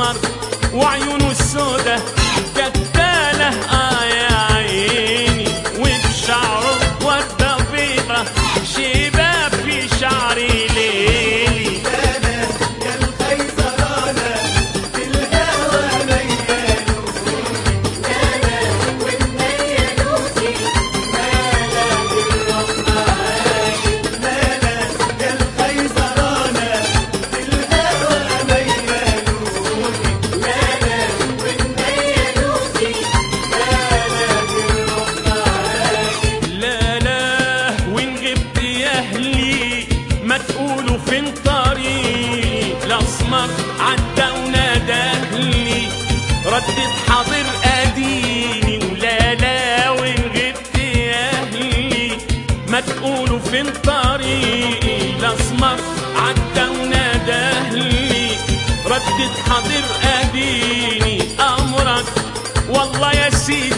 الاسمر وعيونه السودة كتالة اه يا عيني وبشعره وردة بيضة شباب في شعري ليلي يا الخيزرانة في الهوى ميالو لالا والنيلوسي مالا بالروح معاك لالا يا الخيزرانة في الهوى ميالو لالا والنيلوسي مالا بالروح معاك لا لا وين غبت يا اهلي ما تقولوا فين طريق الاسمر عدى ونادهلي ردت حاضر اديني ولا لا وين غبت يا اهلي ما تقولوا فين طريقي الاسمر عدى ونادهلي ردت حاضر اديني امرك والله يا سيدي